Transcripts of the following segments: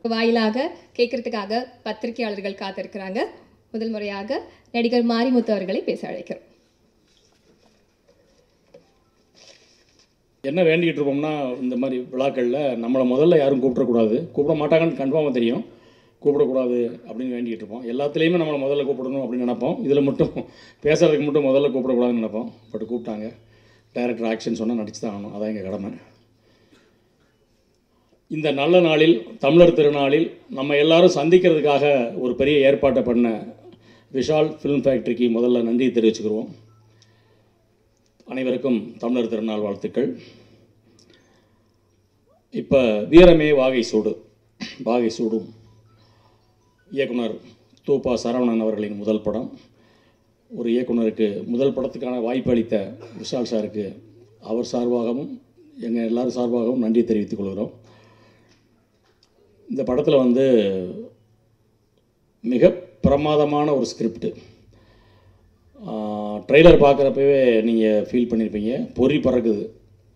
வாயிலாக கேட்கறதுக்காக பத்திரிகையாளர்கள் காத்திருக்கிறாங்க முதல் முறையாக நடிகர் மாரிமுத்து அவர்களை பேச அழைக்கிறோம் என்ன வேண்டிகிட்டு இருப்போம்னா இந்த மாதிரி விழாக்களில் நம்மளை முதல்ல யாரும் கூப்பிடக்கூடாது கூப்பிட மாட்டாங்கன்னு கன்ஃபார்மாக தெரியும் கூப்பிடக்கூடாது அப்படின்னு வேண்டிகிட்டு இருப்போம் எல்லாத்துலேயுமே நம்மளை முதல்ல கூப்பிடணும் அப்படின்னு நினைப்போம் இதில் மட்டும் பேசுறதுக்கு மட்டும் முதல்ல கூப்பிடக்கூடாதுன்னு நினைப்போம் பட் கூப்பிட்டாங்க டைரக்டர் ஆக்ஷன் சொன்னால் நடிச்சு தான் ஆகணும் அதான் எங்கள் கடமை இந்த நல்ல நாளில் தமிழர் திருநாளில் நம்ம எல்லாரும் சந்திக்கிறதுக்காக ஒரு பெரிய ஏற்பாட்டை பண்ண விஷால் ஃபிலிம் ஃபேக்ட்ரிக்கு முதல்ல நன்றி தெரிவிச்சுக்கிறோம் அனைவருக்கும் தமிழர் திருநாள் வாழ்த்துக்கள் இப்போ வீரமே வாகை சூடு வாகை சூடும் இயக்குனர் தூபா சரவணன் அவர்களின் முதல் படம் ஒரு இயக்குனருக்கு முதல் படத்துக்கான வாய்ப்பு அளித்த விஷால் சாருக்கு அவர் சார்பாகவும் எங்கள் எல்லார் சார்பாகவும் நன்றி தெரிவித்துக் கொள்கிறோம் இந்த படத்தில் வந்து மிக பிரமாதமான ஒரு ஸ்கிரிப்ட் ட்ரெய்லர் பார்க்குறப்பவே நீங்கள் ஃபீல் பண்ணியிருப்பீங்க பொறி பறக்குது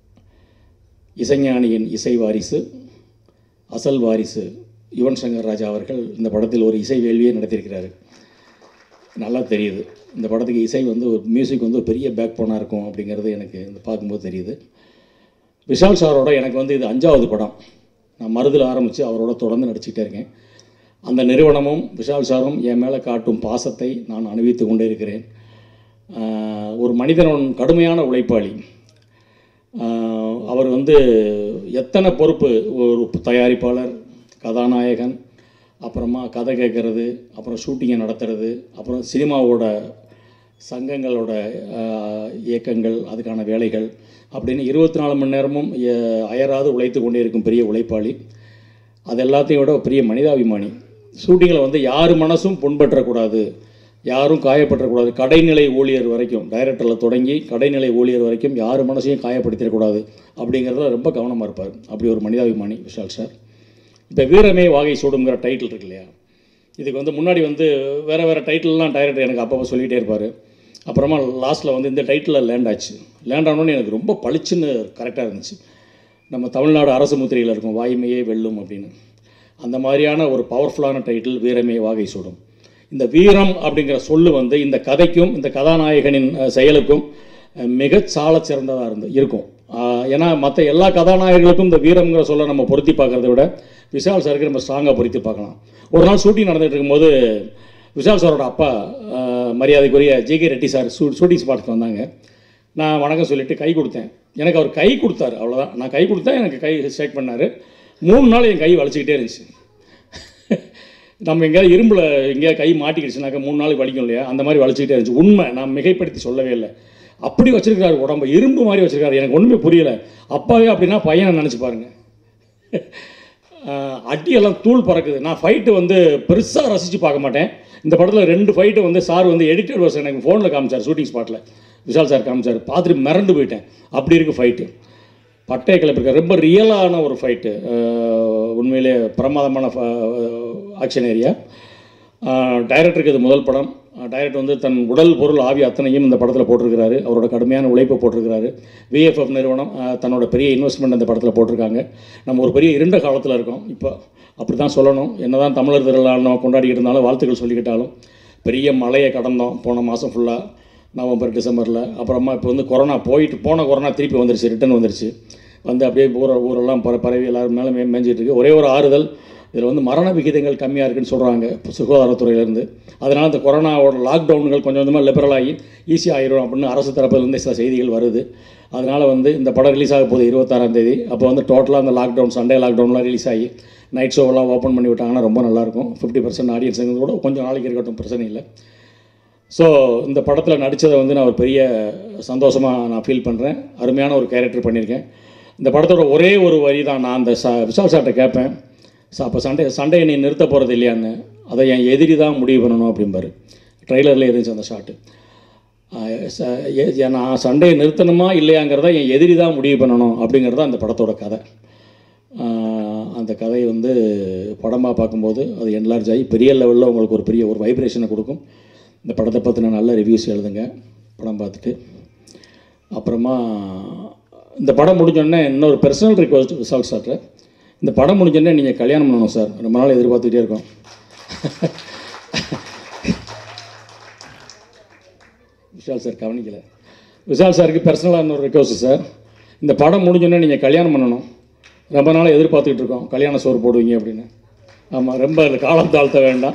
இசைஞானியின் இசை வாரிசு அசல் வாரிசு யுவன் சங்கர் ராஜா அவர்கள் இந்த படத்தில் ஒரு இசை வேள்வியை நடத்தியிருக்கிறாரு நல்லா தெரியுது இந்த படத்துக்கு இசை வந்து ஒரு மியூசிக் வந்து ஒரு பெரிய பேக் போனாக இருக்கும் அப்படிங்கிறது எனக்கு இந்த பார்க்கும்போது தெரியுது விஷால் சாரோட எனக்கு வந்து இது அஞ்சாவது படம் நான் மருதில் ஆரம்பித்து அவரோட தொடர்ந்து நடிச்சுக்கிட்டே இருக்கேன் அந்த நிறுவனமும் விஷால் சாரும் என் மேலே காட்டும் பாசத்தை நான் அனுபவித்து கொண்டே இருக்கிறேன் ஆஹ் ஒரு மனிதன் கடுமையான உழைப்பாளி ஆஹ் அவர் வந்து எத்தனை பொறுப்பு ஒரு தயாரிப்பாளர் கதாநாயகன் அப்புறமா கதை கேட்குறது அப்புறம் ஷூட்டிங்கை நடத்துறது அப்புறம் சினிமாவோட சங்கங்களோட ஆஹ், இயக்கங்கள் அதுக்கான வேலைகள் அப்படின்னு இருபத்தி நாலு மணி நேரமும் எ- அயராது உழைத்து கொண்டே இருக்கும் பெரிய உழைப்பாளி அது எல்லாத்தையும் விட ஒரு பெரிய மனிதாபிமானி ஷூட்டிங்கில் வந்து யார் மனசும் புண்பற்றக்கூடாது யாரும் காயப்பற்றக்கூடாது கடைநிலை ஊழியர் வரைக்கும் டைரக்டரில் தொடங்கி கடைநிலை ஊழியர் வரைக்கும் யார் மனசையும் காயப்படுத்திடக்கூடாது அப்படிங்கிறதுல ரொம்ப கவனமாக இருப்பார் அப்படி ஒரு மனிதாபிமானி விஷால் சார் இப்போ வீரமே வாகை சூடுங்கிற டைட்டில் இருக்கு இல்லையா இதுக்கு வந்து முன்னாடி வந்து வேறு வேறு டைட்டில்லாம் டைரக்டர் எனக்கு அப்பப்போ சொல்லிகிட்டே இருப்பார் அப்புறமா லாஸ்ட்டில் வந்து இந்த டைட்டிலில் லேண்ட் ஆச்சு லேண்ட் ஆனோன்னு எனக்கு ரொம்ப பளிச்சுன்னு கரெக்டாக இருந்துச்சு நம்ம தமிழ்நாடு அரசு முத்திரையில் இருக்கும் வாய்மையே வெல்லும் அப்படின்னு அந்த மாதிரியான ஒரு பவர்ஃபுல்லான டைட்டில் வீரமே வாகை சூடும் இந்த வீரம் அப்படிங்கிற சொல்லு வந்து இந்த கதைக்கும் இந்த கதாநாயகனின் அஹ், செயலுக்கும் அஹ், மிகச் சாலச் சிறந்ததாக இருந்து இருக்கும் ஆஹ், ஏன்னா மற்ற எல்லா கதாநாயகர்களுக்கும் இந்த வீரம்ங்கிற சொல்ல நம்ம பொருத்தி பார்க்கறத விட விஷால் சாருக்கு நம்ம ஸ்ட்ராங்காக பொருத்தி பார்க்கலாம் ஒரு நாள் ஷூட்டிங் நடந்துகிட்டு இருக்கும்போது விஷால் சாரோட அப்பா ஆஹ், மரியாதைக்குரிய ஜிகே ரெட்டி சார் ஷூ ஷூட்டிங் ஸ்பாட்டுக்கு வந்தாங்க நான் வணக்கம் சொல்லிட்டு கை கொடுத்தேன் எனக்கு அவர் கை கொடுத்தாரு அவ்வளோதான் நான் கை கொடுத்தேன் எனக்கு கை ஷேக் பண்ணார் மூணு நாள் என் கை வலிச்சுக்கிட்டே இருந்துச்சு நம்ம எங்கேயாவது இரும்பில் எங்கேயாவது கை மாட்டிக்கிடுச்சுனாக்கா மூணு நாளைக்கு வலிக்கும் இல்லையா அந்த மாதிரி வலிச்சுக்கிட்டே இருந்துச்சு உண்மை நான் மிகைப்படுத்தி சொல்லவே இல்லை அப்படி வச்சிருக்காரு உடம்பு இரும்பு மாதிரி வச்சிருக்காரு எனக்கு ஒன்றுமே புரியல அப்பாவே அப்படின்னா பையனை நினச்சி பாருங்க ஆஹ் அடியெல்லாம் தூள் பறக்குது நான் ஃபைட்டு வந்து பெருசாக ரசித்து பார்க்க மாட்டேன் இந்த படத்தில் ரெண்டு ஃபைட்டு வந்து சார் வந்து எடிட்டட் வருஷன் எனக்கு ஃபோனில் காமிச்சார் ஷூட்டிங் ஸ்பாட்டில் விஷால் சார் காமிச்சார் பார்த்துட்டு மிரண்டு போயிட்டேன் அப்படி இருக்குது ஃபைட்டு பட்டைய கிளப்பிருக்க ரொம்ப ரியலான ஒரு ஃபைட்டு உண்மையிலே பிரமாதமான ஆக்ஷன் ஏரியா டைரக்டருக்கு இது முதல் படம் டைரக்டர் வந்து தன் உடல் பொருள் ஆவி அத்தனையும் இந்த படத்தில் போட்டிருக்கிறாரு அவரோட கடுமையான உழைப்பை போட்டிருக்கிறாரு விஎஃப்எஃப் நிறுவனம் ஆஹ், தன்னோட பெரிய இன்வெஸ்ட்மெண்ட் அந்த படத்தில் போட்டிருக்காங்க நம்ம ஒரு பெரிய இருண்ட காலத்தில் இருக்கோம் இப்போ அப்படி தான் சொல்லணும் என்னதான் தமிழர் திருநாள் நம்ம கொண்டாடிக்கிட்டு இருந்தாலும் வாழ்த்துக்கள் சொல்லிக்கிட்டாலும் பெரிய மழையை கடந்தோம் போன மாதம் ஃபுல்லாக நவம்பர் டிசம்பரில் அப்புறமா இப்போ வந்து கொரோனா போயிட்டு போன கொரோனா திருப்பி வந்துருச்சு ரிட்டர்ன் வந்துருச்சு வந்து அப்படியே ஊர ஊரெல்லாம் பர பரவி எல்லாரும் மேலே மே மேய்ஞ்சிட்டு இருக்கு ஒரே ஒரு ஆறுதல் இதில் வந்து மரண விகிதங்கள் கம்மியாக இருக்குன்னு சொல்கிறாங்க இப்போ சுகாதாரத்துறையிலேருந்து அதனால் இந்த கொரோனாவோட லாக்டவுன்கள் கொஞ்சம் கொஞ்சமாக லிபரல் ஆகி ஈஸியாக ஆயிரும் அப்படின்னு அரசு தரப்பிலிருந்து சில செய்திகள் வருது அதனால் வந்து இந்த படம் ரிலீஸ் ஆக போகுது இருபத்தாறாம் தேதி அப்போ வந்து டோட்டலாக அந்த லாக்டவுன் சண்டே லாக்டவுன்லாம் ரிலீஸ் ஆகி நைட் ஷோவெல்லாம் ஓப்பன் பண்ணி விட்டாங்கன்னா ரொம்ப நல்லாயிருக்கும் ஃபிஃப்டி பர்சன்ட் ஆடியன்ஸுங்க கூட கொஞ்சம் நாளைக்கு இருக்கட்டும் பிரச்சனை இல்லை ஸோ இந்த படத்தில் நடித்ததை வந்து நான் ஒரு பெரிய சந்தோஷமாக நான் ஃபீல் பண்ணுறேன் அருமையான ஒரு கேரக்டர் பண்ணியிருக்கேன் இந்த படத்தோட ஒரே ஒரு வரி தான் நான் அந்த ச விஷால் சார்ட்ட கேட்பேன் சா அப்போ சண்டே சண்டையை நீ நிறுத்த போகிறது இல்லையான்னு அதை என் எதிரி தான் முடிவு பண்ணணும் அப்படிம்பாரு ட்ரெய்லரில் இருந்துச்சு அந்த ஷாட்டு நான் சண்டையை நிறுத்தணுமா இல்லையாங்கிறத என் எதிரி தான் முடிவு பண்ணணும் அப்படிங்கிறது தான் அந்த படத்தோட கதை ஆஹ் அந்த கதை வந்து படமாக பார்க்கும்போது அது என்லார்ஜ் ஆகி பெரிய லெவலில் உங்களுக்கு ஒரு பெரிய ஒரு வைப்ரேஷனை கொடுக்கும் இந்த படத்தை பற்றின நல்ல ரிவ்யூஸ் எழுதுங்க படம் பார்த்துட்டு அப்புறமா இந்த படம் முடிஞ்சோடனே இன்னொரு பர்சனல் ரிக்வஸ்ட் விசால் சார்ட்ட இந்த படம் முடிஞ்சோடனே நீங்கள் கல்யாணம் பண்ணணும் சார் ரொம்ப நாள் எதிர்பார்த்துக்கிட்டே இருக்கோம் விஷால் சார் கவனிக்கல விஷால் சாருக்கு பர்சனலாக இன்னொரு ரெக்வஸ்ட் சார் இந்த படம் முடிஞ்சோடனே நீங்கள் கல்யாணம் பண்ணணும் ரொம்ப நாளாக எதிர்பார்த்துக்கிட்டு இருக்கோம் கல்யாண சோறு போடுவீங்க அப்படின்னு ஆமாம் ரொம்ப அது காலம் தாழ்த்த வேண்டாம்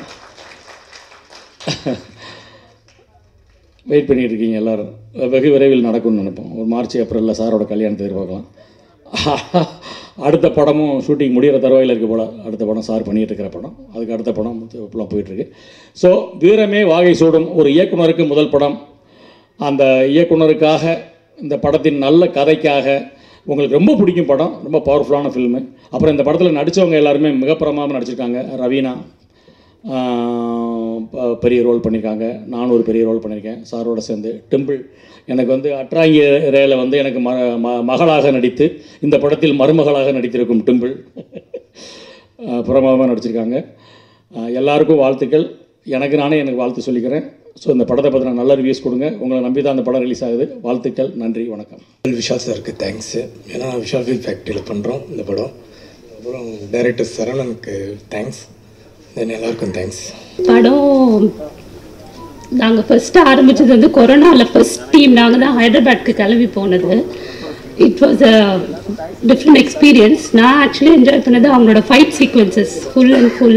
வெயிட் பண்ணிட்டு இருக்கீங்க எல்லாரும் வெகு விரைவில் நடக்கும்னு நினைப்போம் ஒரு மார்ச் ஏப்ரலில் சாரோட கல்யாணத்தை எதிர்பார்க்கலாம் அடுத்த படமும் ஷூட்டிங் முடிகிற தருவாயில் இருக்க போல அடுத்த படம் சார் பண்ணிகிட்டு இருக்கிற படம் அதுக்கு அடுத்த படம் இப்பெல்லாம் போயிட்டுருக்கு ஸோ வீரமே வாகை சூடும் ஒரு இயக்குனருக்கு முதல் படம் அந்த இயக்குனருக்காக இந்த படத்தின் நல்ல கதைக்காக உங்களுக்கு ரொம்ப பிடிக்கும் படம் ரொம்ப பவர்ஃபுல்லான ஃபில்மு அப்புறம் இந்த படத்தில் நடித்தவங்க எல்லாருமே மிக பிரமாதமாக நடிச்சிருக்காங்க ரவீனா ஆஹ் ப- பெரிய ரோல் பண்ணியிருக்காங்க நானும் ஒரு பெரிய ரோல் பண்ணியிருக்கேன் சாரோட சேர்ந்து டெம்பிள் எனக்கு வந்து அட்ராங்கி ரேல வந்து எனக்கு ம ம- மகளாக நடித்து இந்த படத்தில் மருமகளாக நடித்திருக்கும் டிம்பிள் பிரமாதமாக நடிச்சிருக்காங்க ஆஹ் எல்லாருக்கும் வாழ்த்துக்கள் எனக்கு நானே எனக்கு வாழ்த்து சொல்லிக்கிறேன் ஸோ இந்த படத்தை பற்றின நல்ல ரிவ்யூஸ் கொடுங்க உங்களை நம்பி தான் அந்த படம் ரிலீஸ் ஆகுது வாழ்த்துக்கள் நன்றி வணக்கம் விஷால் சாருக்கு தேங்க்ஸு ஏன்னா விஷால் ஃபில் ஃபேக்ட்ரியில் பண்ணுறோம் இந்த படம் அப்புறம் டைரக்டர் சரவணனுக்கு தேங்க்ஸ் தென் எல்லாருக்கும் தேங்க்ஸ் படம் நாங்கள் ஃபர்ஸ்ட் ஆரம்பிச்சது வந்து கொரோனாவில் ஃபர்ஸ்ட் டீம் நாங்கள் தான் ஹைதராபாத்க்கு கிளம்பி போனது it was a different experience நான் ஆக்சுவலி என்ஜாய் பண்ணது அவங்களோட fight sequences full and full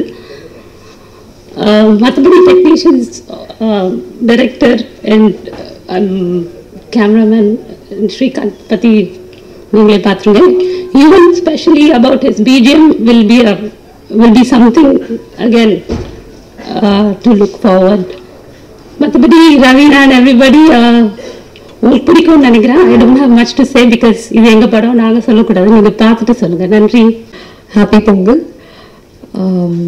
மற்றபடி technicians director and cameraman Srikanth பற்றி நீங்களே பார்த்துருங்க even specially about his BGM will be will be something again to look forward மற்றபடி ரவீனா அண்ட் எவ்ரிபடி உங்களுக்கு பிடிக்கும்னு நினைக்கிறேன் I don't have much to say because இது எங்கள் படம் நாங்கள் சொல்லக்கூடாது நீங்கள் பார்த்துட்டு சொல்லுங்கள் நன்றி ஹாப்பி பொங்கல் ஆம்,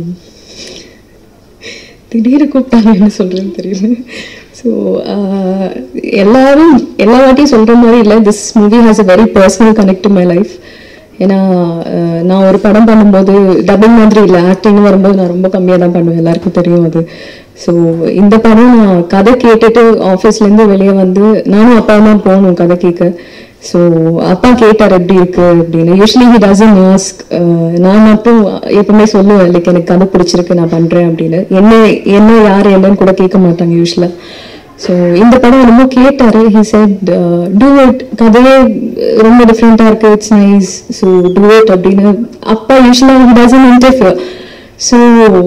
திடீர்னு கூப்பிட்டாங்க என்ன சொல்கிறேன்னு தெரியல ஸோ எல்லாரும் எல்லா வாட்டியும் சொல்கிற மாதிரி இல்லை this movie has a very personal connect to my life ஏன்னா ஆஹ், நான் ஒரு படம் பண்ணும்போது டப்பிங் மாதிரி இல்லை ஆக்டிங் வரும்போது நான் ரொம்ப கம்மியாக தான் பண்ணுவேன் எல்லாருக்கும் தெரியும் அது ஸோ இந்த படம் நான் கதை கேட்டுட்டு ஆஃபீஸ்லேருந்து வெளியே வந்து நானும் அப்பா தான் போகணும் கதை கேட்க ஸோ அப்பா கேட்டார் எப்படி இருக்கு அப்படின்னு யூஸ்வலி ஹி டசன் ஆஸ்க் நான் மட்டும் எப்பவுமே சொல்லுவேன் லைக் எனக்கு கதை பிடிச்சிருக்கு நான் பண்றேன் அப்படின்னு என்ன என்ன யார் என்னன்னு கூட கேட்க மாட்டாங்க யூஸ்வலா ஸோ இந்த படம் ரொம்ப கேட்டாரு ஹி செட் டூ இட் கதையே ரொம்ப டிஃப்ரெண்ட்டாக இருக்கு it's nice so do it அப்படின்னு அப்பா யூஸ்வலாக ஹி டசன் இன்டர்ஃபியர் ஸோ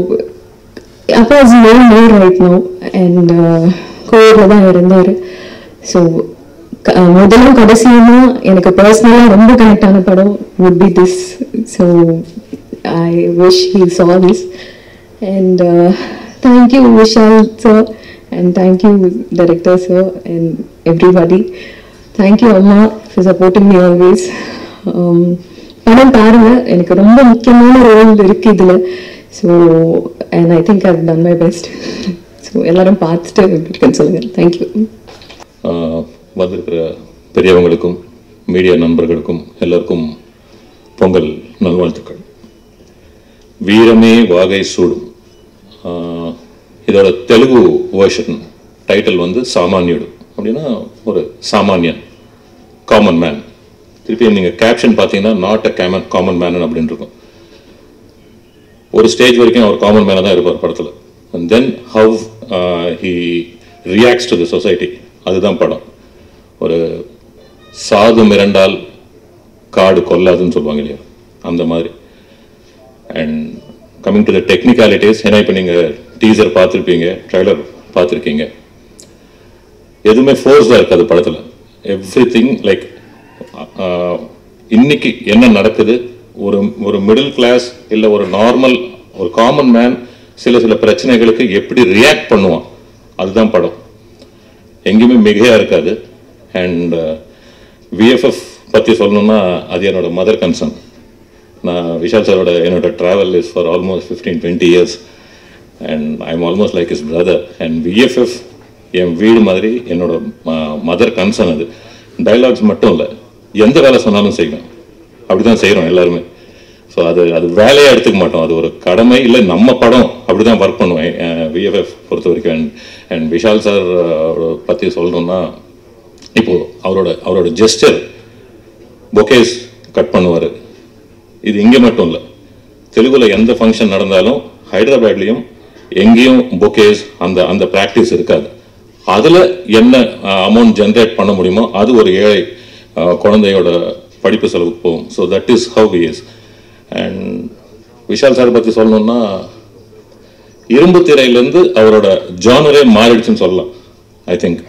அப்பா is very more right no and கோயிலில் தான் இருந்தார் ஸோ முதலும் கடைசியுமா எனக்கு பர்சனலாக ரொம்ப கனெக்ட் ஆன படம் would be this so I wish he saw this and uh, thank you Vishal sir and thank you director sir and everybody thank you அம்மா for supporting me always um, படம் பாருங்க எனக்கு ரொம்ப முக்கியமான ரோல் இருக்கு இதுல so and I think I've done my best so எல்லாரும் பார்த்துட்டு எப்படி இருக்குன்னு சொல்லுங்க தேங்க்யூ ஆஹ் வந்திருக்கிற பெரியவங்களுக்கும் மீடியா நண்பர்களுக்கும் எல்லாருக்கும் பொங்கல் நல்வாழ்த்துக்கள் வீரமே வாகை சூடும் ஆஹ் இதோட தெலுங்கு வேர்ஷன் டைட்டில் வந்து சாமானியுடு அப்படின்னா ஒரு சாமானியன் காமன் மேன் திருப்பி நீங்கள் கேப்ஷன் பார்த்தீங்கன்னா not a common common man அப்படின்னு இருக்கும் ஒரு ஸ்டேஜ் வரைக்கும் அவர் காமன் மேனாக தான் இருப்பார் படத்தில் and then how he reacts to the society அதுதான் படம் ஒரு சாது மிரண்டால் காடு கொல்லாதுன்னு சொல்லுவாங்க இல்லையா அந்த மாதிரி and coming to the technicalities ஏன்னா இப்போ நீங்கள் டீசர் பார்த்துருப்பீங்க ட்ரைலர் பார்த்துருக்கீங்க எதுவுமே ஃபோர்ஸ்டாக இருக்காது படத்தில் எவ்ரி திங் லைக் இன்னைக்கு என்ன நடக்குது ஒரு ஒரு மிடில் கிளாஸ் இல்லை ஒரு நார்மல் ஒரு காமன் மேன் சில சில பிரச்சனைகளுக்கு எப்படி ரியாக்ட் பண்ணுவான் அதுதான் படம் எங்கேயுமே மிகையாக இருக்காது அண்ட் விஎஃப்எஃப் பற்றி சொல்லணும்னா அது என்னோட மதர் கன்சர்ன் நான் விஷால் சாரோட என்னோட travel is for almost fifteen twenty years and I am almost like is brother and VFF என் வீடு மாதிரி என்னோட மதர் கன்சர்ன் அது டைலாக்ஸ் மட்டும் இல்லை எந்த வேலை சொன்னாலும் செய்வேன் அப்படி தான் செய்கிறோம் எல்லாருமே ஸோ அது அது வேலையாக எடுத்துக்க மாட்டோம் அது ஒரு கடமை இல்லை நம்ம படம் அப்படி தான் ஒர்க் பண்ணுவேன் விஎஃப்எஃப் பொறுத்த வரைக்கும் அண்ட் அண்ட் விஷால் சார் பற்றி சொல்லணும்னா இப்போ அவரோட அவரோட ஜெஸ்டர் பொக்கேஸ் கட் பண்ணுவார் இது இங்கே மட்டும் இல்லை தெலுங்குல எந்த ஃபங்க்ஷன் நடந்தாலும் ஹைதராபாத்லேயும் எங்கேயும் பொக்கேஸ் அந்த அந்த ப்ராக்டிஸ் இருக்காது அதில் என்ன அமௌண்ட் ஜென்ரேட் பண்ண முடியுமோ அது ஒரு ஏழை அஹ், குழந்தையோட படிப்பு செலவுக்கு போகும் so that is how is and Vishal sir பற்றி சொல்லணும்னா இரும்பு திரையிலேருந்து அவரோட ஜானரே மாறிடுச்சுன்னு சொல்லலாம் I think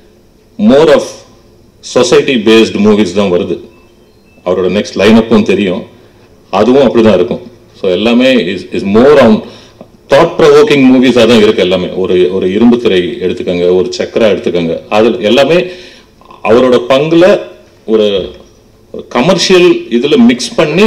more of society based movies தான் வருது அவரோட நெக்ஸ்ட் லைனப்பும் தெரியும் அதுவும் அப்படிதான் இருக்கும் ஸோ எல்லாமே is is more on thought provoking மூவிஸாக தான் இருக்கு எல்லாமே ஒரு ஒரு இரும்பு திரை எடுத்துக்கோங்க ஒரு சக்கரா எடுத்துக்கோங்க அது எல்லாமே அவரோட பங்குல ஒரு கமர்ஷியல் இதில் மிக்ஸ் பண்ணி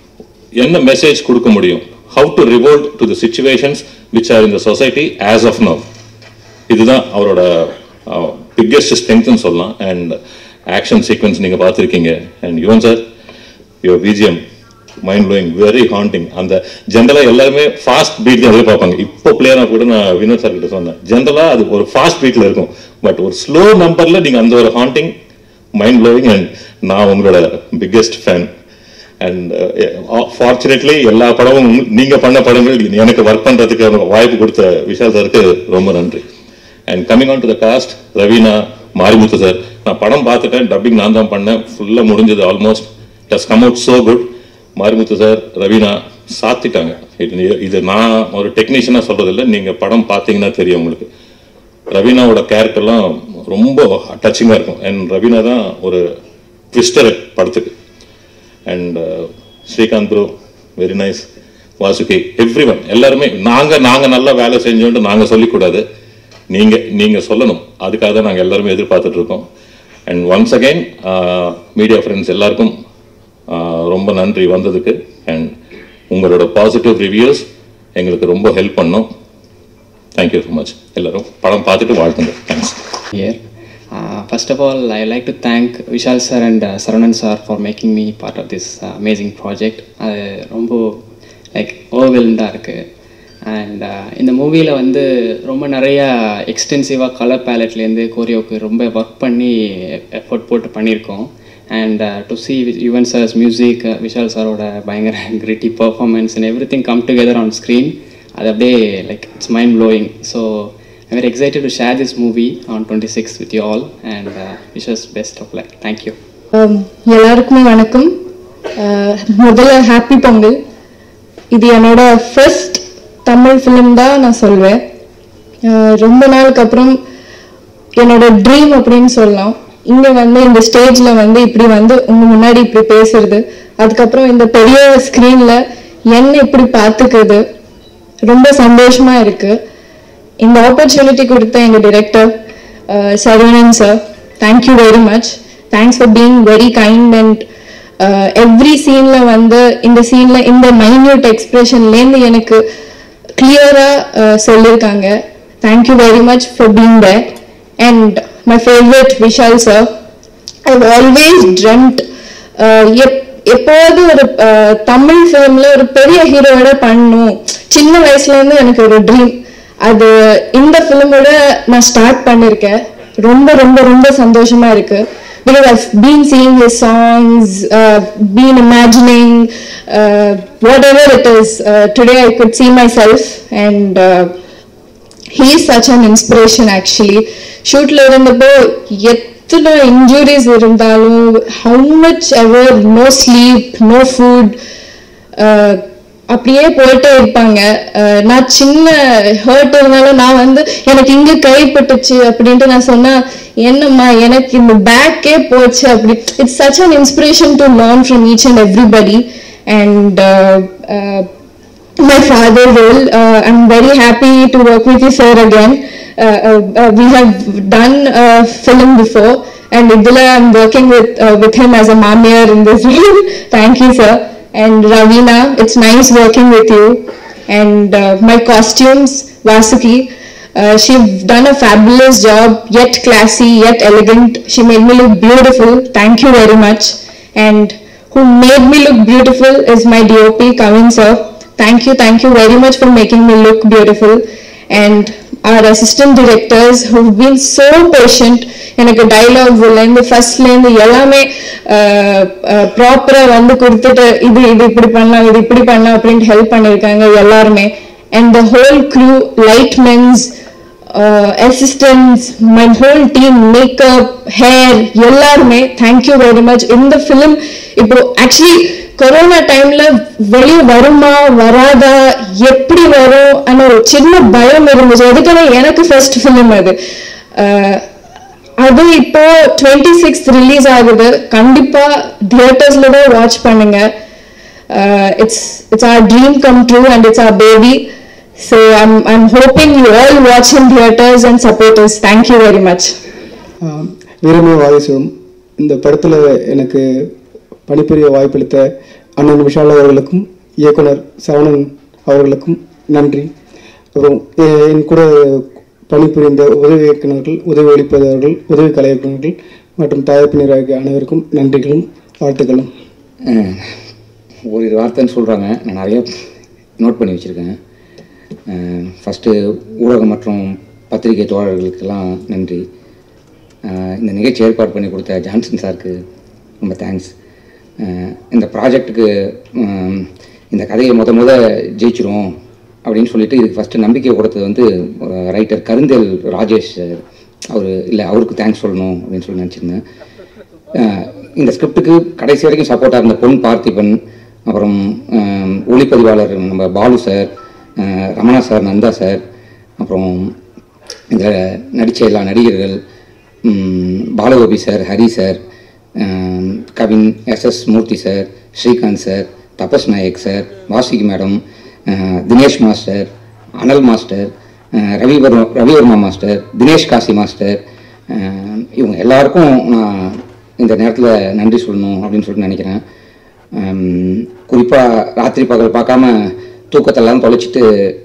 என்ன மெசேஜ் கொடுக்க முடியும் how to revolt to the situations which are in the society as of now இதுதான் அவரோட பிக்கெஸ்ட் ஸ்ட்ரென்த்னு சொல்லலாம் அண்ட் ஆக்ஷன் சீக்வன்ஸ் நீங்கள் பார்த்துருக்கீங்க and Yuvan sir your BGM mind blowing very haunting அந்த ஜென்ரலாக எல்லாருமே ஃபாஸ்ட் பீட் தான் எதிர்பார்ப்பாங்க இப்போ பிளேயராக கூட நான் வினோத் சார் கிட்ட சொன்னேன் ஜென்ரலாக அது ஒரு ஃபாஸ்ட் பீட்டில் இருக்கும் பட் ஒரு ஸ்லோ நம்பரில் நீங்கள் அந்த ஒரு ஹாண்டிங் மைண்ட் ப்ளோயிங் அண்ட் நான் உங்களோட பிக்கெஸ்ட் ஃபேன் அண்ட் ஃபார்ச்சுனேட்லி எல்லா படமும் நீங்க பண்ண படங்கள் எனக்கு ஒர்க் பண்றதுக்கு வாய்ப்பு கொடுத்த விஷால் சாருக்கு ரொம்ப நன்றி and coming on to the cast Raveena Marimuthu sir நான் படம் பார்த்துட்டேன் டப்பிங் நான் தான் பண்ணேன் ஃபுல்லாக முடிஞ்சது almost does come out so good Marimuthu sir Raveena சாத்திட்டாங்க இது இது நான் ஒரு டெக்னீஷியனாக சொல்றதில்ல நீங்க படம் பார்த்தீங்கன்னா தெரியும் உங்களுக்கு ரவீனாவோட கேரக்டர்லாம் ரொம்ப டச்சிங்காக இருக்கும் அண்ட் ரவீனா தான் ஒரு ட்விஸ்டர் படத்துக்கு and Srikanth bro very nice Vasuki every one எல்லாருமே நாங்கள் நாங்கள் நல்லா வேலை செஞ்சோன்ட்டு நாங்கள் சொல்லிக்கூடாது நீங்கள் நீங்கள் சொல்லணும் அதுக்காக தான் நாங்கள் எல்லாருமே எதிர்பார்த்துட்டு இருக்கோம் and once again media friends எல்லாருக்கும் ஆஹ், ரொம்ப நன்றி வந்ததுக்கு அண்ட் உங்களோட பாசிட்டிவ் ரிவ்யூஸ் எங்களுக்கு ரொம்ப ஹெல்ப் பண்ணோம் தேங்க்யூ ஸோ மச் எல்லாரும் படம் பார்த்துட்டு வாழ்த்துங்க thanks here. Uh, first of all, I would like to thank Vishal sir and uh, Saranan sir for making me part of this uh, amazing project. அது ரொம்ப like ஓவர்வெல்டாக இருக்குது and இந்த மூவியில் வந்து ரொம்ப நிறையா எக்ஸ்டென்சிவாக கலர் பேலட்லேருந்து கோரியோக்கு ரொம்ப ஒர்க் பண்ணி எஃபோர்ட் போட்டு பண்ணியிருக்கோம் and to see Yuvan sir's music Vishal சாரோட பயங்கர gritty performance and everything come together on screen அது அப்படியே like it's mind blowing so I'm very excited to share this movie on 26th with you all and uh, wish us best of luck. Thank you. Um, எல்லாருக்குமே வணக்கம் Uh, முதல்ல happy Pongal இது என்னோட first Tamil film தான் நான் சொல்வேன் Uh, ரொம்ப நாளுக்கு அப்புறம் என்னோட ட்ரீம் அப்படின்னு சொல்லலாம் இங்க வந்து இந்த ஸ்டேஜ்ல வந்து இப்படி வந்து உங்க முன்னாடி இப்படி பேசுறது அதுக்கப்புறம் இந்த பெரிய ஸ்க்ரீன்ல என்ன இப்படி பார்த்துக்கிறது ரொம்ப சந்தோஷமா இருக்கு இந்த ஆப்பர்ச்சுனிட்டி கொடுத்த எங்க director Saravanan sir thank you very much thanks for being very kind and every சீன்ல வந்து இந்த சீன்ல இந்த மைன்யூட் எக்ஸ்பிரஷன்லேருந்து எனக்கு கிளியரா சொல்லியிருக்காங்க thank you very much for being there and my favourite Vishal sir I always dreamt எப்போது ஒரு uh, தமிழ் ஃபிலிம்ல ஒரு பெரிய ஹீரோவோட பண்ணணும் சின்ன வயசுல இருந்து எனக்கு ஒரு ட்ரீம் அது இந்த ஃபிலிமோட நான் ஸ்டார்ட் பண்ணிருக்கேன் ரொம்ப ரொம்ப ரொம்ப சந்தோஷமா இருக்கு because I've been seeing his songs, uh, been imagining uh, whatever it is. Uh, today I could see myself and uh, he is such an inspiration actually ஷூட்ல இருந்தப்போ எத்தனை இன்ஜுரிஸ் இருந்தாலும் how much ever no sleep no food அப்படியே போயிட்டே இருப்பாங்க அஹ் நான் சின்ன hurt இருந்தாலும் நான் வந்து எனக்கு இங்க கைப்பட்டுச்சு அப்படின்ட்டு நான் சொன்னா என்னம்மா எனக்கு இந்த பேக்கே போச்சு அப்படி it's such an inspiration to learn from each and everybody and my father role. Uh, I'm very happy to work with you, sir, again. Uh, uh, uh, we have done a film before, and Idula, I'm working with uh, with him as a mamir in this role. Thank you, sir. And Ravina, it's nice working with you. And uh, my costumes, Vasuki, uh, she's done a fabulous job, yet classy, yet elegant. She made me look beautiful. Thank you very much. And who made me look beautiful is my DOP, Kavin sir. Thank you, thank you very much for making me look beautiful. And our assistant directors who've been so patient எனக்கு டைலாக்ஸ்லேருந்து ஃபர்ஸ்ட்லேருந்து எல்லாமே ப்ராப்பராக வந்து கொடுத்துட்டு இது இது இப்படி பண்ணலாம் இது இப்படி பண்ணலாம் அப்படின்ட்டு ஹெல்ப் பண்ணியிருக்காங்க எல்லாருமே and the whole crew light men's assistants my whole team makeup hair எல்லாருமே தேங்க்யூ வெரி மச் இந்த ஃபிலிம் இப்போ ஆக்சுவலி கொரோனா டைம்ல வெளியே வருமா வராதா எப்படி வரும் ஆன ஒரு சின்ன பயம் இருந்துச்சு அதுக்கான எனக்கு ஃபர்ஸ்ட் ஃபிலிம் அது அஹ், அது இப்போ டுவெண்ட்டி சிக்ஸ் ரிலீஸ் ஆகுது கண்டிப்பா தியேட்டர்ஸ்ல தான் வாட்ச் பண்ணுங்க it's it's our dream come true and it's our baby so I'm I'm hoping you all watch in theatres and supporters thank you very much ஆம், வீரமே வாகேஸ்வரம் இந்த படத்தில் எனக்கு பணிபுரிய வாய்ப்பளித்த அண்ணன் விஷால் அவர்களுக்கும் இயக்குனர் சரவணன் அவர்களுக்கும் நன்றி அப்புறம் எ- என் கூட பணிபுரிந்த உதவி இயக்குனர்கள் உதவி ஒளிப்பதவர்கள் உதவி கலை இயக்குனர்கள் மற்றும் தயாரிப்பினர் ஆகிய அனைவருக்கும் நன்றிகளும் வாழ்த்துக்களும் அஹ், ஒரு இரு வார்த்தைன்னு சொல்கிறாங்க நான் நிறைய நோட் பண்ணி வச்சுருக்கேன் ஃபஸ்ட்டு ஊடகம் மற்றும் பத்திரிகை தோழர்களுக்கெல்லாம் நன்றி அஹ், இந்த நிகழ்ச்சி ஏற்பாடு பண்ணி கொடுத்த ஜான்சன் சாருக்கு ரொம்ப தேங்க்ஸ் இந்த ப்ராஜெக்ட்டுக்கு இந்த கதையை முத முத ஜெயிச்சிரும் அப்படின்னு சொல்லிட்டு இதுக்கு ஃபஸ்ட்டு நம்பிக்கை கொடுத்தது வந்து ரைட்டர் கருந்தேல் ராஜேஷ் அவர் இல்லை அவருக்கு தேங்க்ஸ் சொல்லணும் அப்படின்னு சொல்லி நினச்சிருந்தேன் அஹ் இந்த ஸ்கிரிப்டுக்கு கடைசி வரைக்கும் சப்போர்ட்டாக இருந்த பொன் பார்த்திபன் அப்புறம் அஹ், ஒளிப்பதிவாளர் நம்ம பாலு சார் அஹ், ரமணா சார் நந்தா சார் அப்புறம் இதில் நடித்த எல்லா நடிகர்கள் ம், பாலகோபி சார் ஹரி சார் அஹ், Kavin S S Murthy sir Srikanth sir Tapas Nayak sir Vasuki madam அஹ், தினேஷ் மாஸ்டர் அனல் மாஸ்டர் அஹ், ரவிவர்மா ரவிவர்மா மாஸ்டர் தினேஷ் காசி மாஸ்டர் அஹ், இவங்க எல்லாருக்கும் நான் இந்த நேரத்தில் நன்றி சொல்லணும் அப்படின்னு சொல்லிட்டு நினைக்கிறேன் குறிப்பாக ராத்திரி பகல் பார்க்காம தூக்கத்தெல்லாம் தொலைச்சிட்டு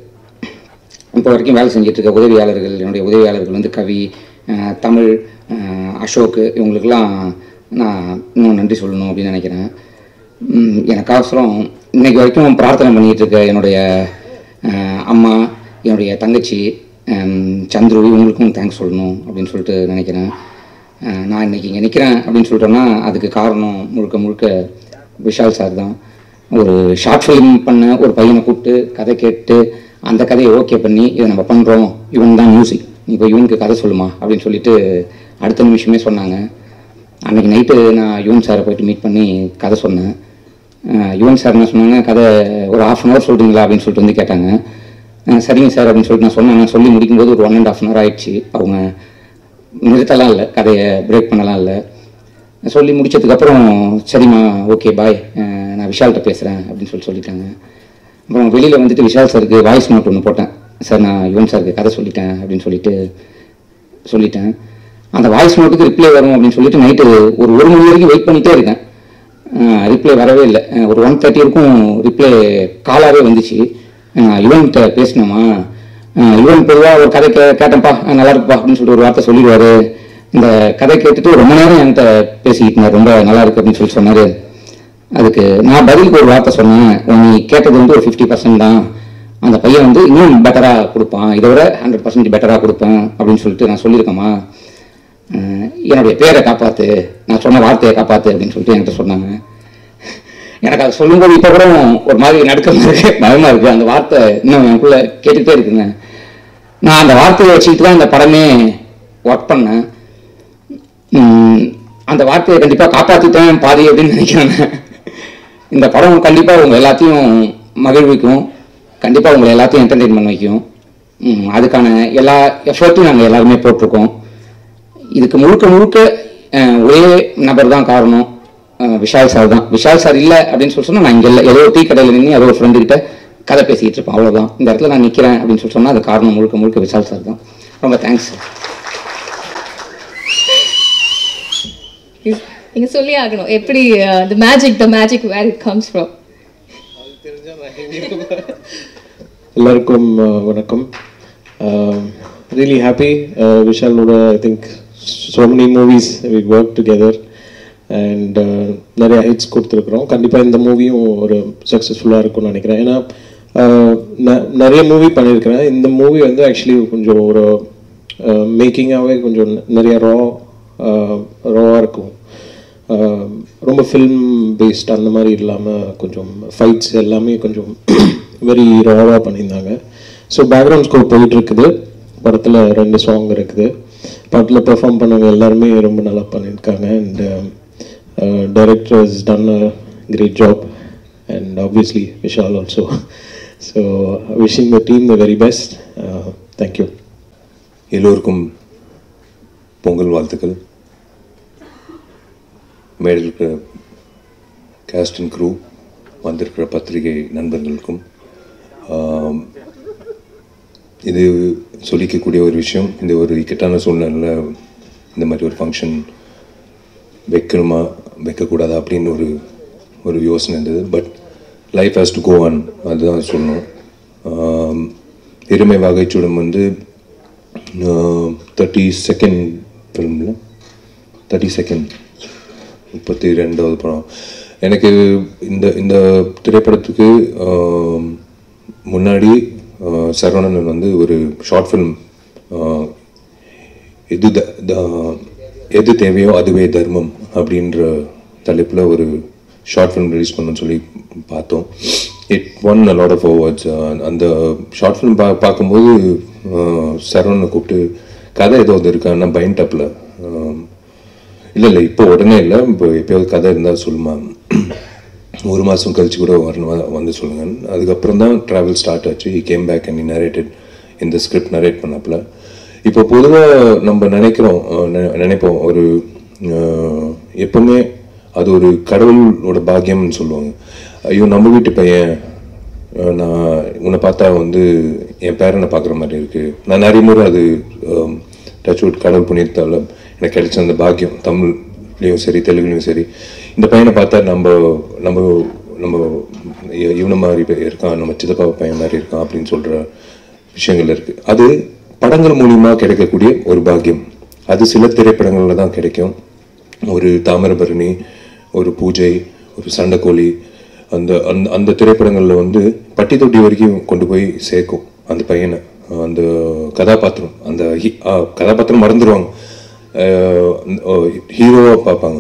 இப்போ வரைக்கும் வேலை செஞ்சுட்டு இருக்க உதவியாளர்கள் என்னுடைய உதவியாளர்கள் வந்து கவி அஹ், தமிழ் அஹ், அசோக் இவங்களுக்கெல்லாம் நான் இன்னும் நன்றி சொல்லணும் அப்படின்னு நினைக்கிறேன் உம், எனக்கு அவசரம் இன்னைக்கு வரைக்கும் பிரார்த்தனை பண்ணிட்டு இருக்க என்னுடைய அஹ், அம்மா என்னுடைய தங்கச்சி ஹம், சந்துரு இவங்களுக்கும் தேங்க்ஸ் சொல்லணும் அப்படின்னு சொல்லிட்டு நினைக்கிறேன் அஹ், நான் இன்னைக்கு இங்கே நிற்கிறேன் அப்படின்னு சொல்லிட்டோன்னா அதுக்கு காரணம் முழுக்க முழுக்க விஷால் சார் தான் ஒரு ஷார்ட் ஃபிலிம் பண்ண ஒரு பையனை கூப்பிட்டு கதை கேட்டு அந்த கதையை ஓகே பண்ணி இதை நம்ம பண்ணுறோம் இவன் தான் மியூசிக் நீ இப்போ இவனுக்கு கதை சொல்லுமா அப்படின்னு சொல்லிட்டு அடுத்த நிமிஷமே சொன்னாங்க அன்னைக்கு நைட்டு நான் யுவன் சாரை போயிட்டு மீட் பண்ணி கதை சொன்னேன் அஹ் யுவன் சார் என்ன சொன்னாங்க கதை ஒரு ஹாஃப் அன் ஹவர் சொல்கிறீங்களா அப்படின்னு சொல்லிட்டு வந்து கேட்டாங்க அஹ் சரிங்க சார் அப்படின்னு சொல்லிட்டு நான் சொன்னேன் நான் சொல்லி முடிக்கும்போது ஒரு one and half an hour ஆயிடுச்சு அவங்க நிறுத்தலாம் இல்லை கதையை பிரேக் பண்ணலாம் இல்லை சொல்லி முடிச்சதுக்கப்புறம் சரிம்மா ஓகே பாய் நான் விஷால்கிட்ட பேசுகிறேன் அப்படின்னு சொல்லி சொல்லிட்டாங்க அப்புறம் வெளியில் வந்துட்டு விஷால் சாருக்கு வாய்ஸ் நோட் ஒன்று போட்டேன் சார் நான் யுவன் சாருக்கு கதை சொல்லிட்டேன் அப்படின்னு சொல்லிட்டு சொல்லிட்டேன் அந்த வாய்ஸ் நோட்டுக்கு ரிப்ளை வரும் அப்படின்னு சொல்லிட்டு நைட்டு ஒரு ஒரு மணி வரைக்கும் வெயிட் பண்ணிகிட்டே இருக்கேன் ரிப்ளை வரவே இல்லை அஹ் ஒரு ஒன் தேர்ட்டி இருக்கும் ரிப்ளை காலாகவே வந்துச்சு அஹ் யுவன்கிட்ட பேசினோமா அஹ் யுவன் பொதுவாக ஒரு கதை கே கேட்டேன்ப்பா அஹ் நல்லா இருக்குப்பா அப்படின்னு சொல்லிட்டு ஒரு வார்த்தை சொல்லிடுவாரு இந்த கதை கேட்டுட்டு ரொம்ப நேரம் என்கிட்ட பேசிக்கிட்டு இருந்தார் ரொம்ப நல்லா இருக்கு அப்படின்னு சொல்லி சொன்னார் அதுக்கு நான் பதிலுக்கு ஒரு வார்த்தை சொன்னேன் நீ கேட்டது வந்து ஒரு ஃபிஃப்டி பர்சன்ட் தான் அந்த பையன் வந்து இன்னும் பெட்டராக கொடுப்பான் இதை விட ஹண்ட்ரட் பர்சன்ட் பெட்டராக கொடுப்பேன் அப்படின்னு சொல்லிட்டு நான் சொல்லியிருக்கேம்மா அஹ் என்னுடைய பேரை காப்பாற்று நான் சொன்ன வார்த்தையை காப்பாற்று அப்படின்னு சொல்லிட்டு என்கிட்ட சொன்னாங்க எனக்கு அதை சொல்லும்போது இப்போ கூட ஒரு மாதிரி நடுக்கமா இருக்கு பயமா இருக்கு அந்த வார்த்தை இன்னும் எனக்குள்ள கேட்டுக்கிட்டே இருக்குங்க நான் அந்த வார்த்தையை வச்சுக்கிட்டு தான் இந்த படமே ஒர்க் பண்ணேன் உம், அந்த வார்த்தையை கண்டிப்பாக காப்பாற்றிட்டேன் பாதி அப்படின்னு நினைக்கிறேன் இந்த படம் கண்டிப்பாக உங்கள் எல்லாத்தையும் மகிழ்விக்கும் கண்டிப்பாக உங்களை எல்லாத்தையும் என்டர்டெயின் பண்ண வைக்கும் உம், அதுக்கான எல்லா எஃபர்ட்டும் நாங்கள் எல்லாருமே போட்டிருக்கோம் இதுக்கு முழுக்க முழுக்க அஹ், ஒரே நபர் தான் காரணம் அஹ், விஷால் சார் தான் விஷால் சார் இல்லை அப்படின்னு சொல்லி சொன்னால் நான் இங்கே இல்லை ஏதோ டீ கடையில் நின்று ஏதோ ஒரு ஃப்ரெண்டு கிட்ட கதை பேசிக்கிட்டு இருப்பேன் அவ்வளோதான் இந்த இடத்துல நான் நிற்கிறேன் அப்படின்னு சொல்லி சொன்னால் அது காரணம் முழுக்க முழுக்க விஷால் சார் தான் ரொம்ப தேங்க்ஸ் சார் நீங்க சொல்லி ஆகணும் எப்படி the magic the magic where it comes from எல்லாருக்கும் அஹ், வணக்கம் ரியலி ஹாப்பி விஷாலோட I think so many movies we work together and நிறைய ஹிட்ஸ் கொடுத்துருக்குறோம் கண்டிப்பாக இந்த மூவியும் ஒரு சக்ஸஸ்ஃபுல்லாக இருக்கும்னு நினைக்கிறேன் ஏன்னா நிறைய மூவி பண்ணியிருக்கிறேன் இந்த மூவி வந்து ஆக்சுவலி கொஞ்சம் ஒரு மேக்கிங்காகவே கொஞ்சம் நிறைய ரா ராவாக இருக்கும் ஆஹ் ரொம்ப ஃபில்ம் பேஸ்ட் அந்த மாதிரி இல்லாமல் கொஞ்சம் ஃபைட்ஸ் எல்லாமே கொஞ்சம் வெரி ராவாக பண்ணியிருந்தாங்க ஸோ பேக்ரவுண்ட் ஸ்கோர் போயிட்டு இருக்குது படத்தில் ரெண்டு சாங் இருக்குது படத்தில் பெர்ஃபார்ம் பண்ணவங்க எல்லாருமே ரொம்ப நல்லா பண்ணியிருக்காங்க and directors done a great job and obviously Vishal also so wishing the team the very best thank you எல்லோருக்கும் பொங்கல் வாழ்த்துக்கள் மேடையில் இருக்கிற கேஸ்ட் அண்ட் க்ரூ வந்திருக்கிற பத்திரிகை நண்பர்களுக்கும் ஆம், இது சொல்லிக்கக்கூடிய ஒரு விஷயம் இந்த ஒரு இக்கட்டான சூழ்நிலையில் இந்த மாதிரி ஒரு ஃபங்க்ஷன் வைக்கணுமா வைக்கக்கூடாதா அப்படின்னு ஒரு ஒரு யோசனை இருந்தது but life has to go on அதுதான் சொல்லணும் ஆம், எருமை வாகைச்சூடம் வந்து தேர்ட்டி செகண்ட் ஃபிலிமில் தேர்ட்டி செகண்ட் முப்பத்தி ரெண்டாவது படம் எனக்கு இந்த இந்த திரைப்படத்துக்கு ஆம், முன்னாடி ஆ, சரவணன் வந்து ஒரு ஷார்ட் ஃபிலிம் எது த- த- எது தேவையோ அதுவே தர்மம் அப்படின்ற தலைப்பில் ஒரு ஷார்ட் ஃபிலிம் ரிலீஸ் பண்ணணும்னு சொல்லி பார்த்தோம் it won a lot of awards அந்த ஷார்ட் ஃபிலிம் பா பார்க்கும்போது ஆஹ், சரவணனை கூப்பிட்டு கதை ஏதோ இது இருக்கா நான் பயன்டப்பில் இல்லை இல்லை இப்போ உடனே இல்லை இப்போ எப்பயாவது கதை இருந்தால் சொல்லுமா ஒரு மாதம் கழிச்சு கூட வரணும் வ- வந்து சொல்லுங்க அதுக்கப்புறம் தான் ட்ராவல் ஸ்டார்ட் ஆச்சு he came back and narrated இந்த ஸ்கிரிப்ட் நரேட் பண்ணப்பல இப்போ பொதுவாக நம்ம நினைக்கிறோம் அஹ், நெ- நினைப்போம் ஒரு அஹ், எப்பவுமே அது ஒரு கடவுளோட பாக்கியம்னு சொல்லுவாங்க ஐயோ நம்ம வீட்டு பையன் அஹ், நான் உன்னை பார்த்தா வந்து என் பேரனை பார்க்குற மாதிரி இருக்கு நான் நிறைய முறை அது டச்வுட் கடவுள் புண்ணியத்தால் எனக்கு கிடைச்ச அந்த பாக்கியம் தமிழ்லையும் சரி தெலுங்குலையும் சரி இந்த பையனை பார்த்தா நம்ம நம்ம நம்ம இ- இவனை மாதிரி பே- இருக்கான் நம்ம சித்தப்பா பையன் மாதிரி இருக்கான் அப்படின்னு சொல்கிற விஷயங்கள் இருக்குது அது படங்கள் மூலியமா கிடைக்கக்கூடிய ஒரு பாக்கியம் அது சில திரைப்படங்களில் தான் கிடைக்கும் ஒரு தாமிரபரணி ஒரு பூஜை ஒரு சண்டைக்கோழி அந்த அந்த அந்த திரைப்படங்களில் வந்து பட்டி தொட்டி வரைக்கும் கொண்டு போய் சேர்க்கும் அந்த பையனை அந்த கதாபாத்திரம் அந்த ஹி- ஆ, கதாபாத்திரம் மறந்துடுவாங்க ஹீரோவாக பார்ப்பாங்க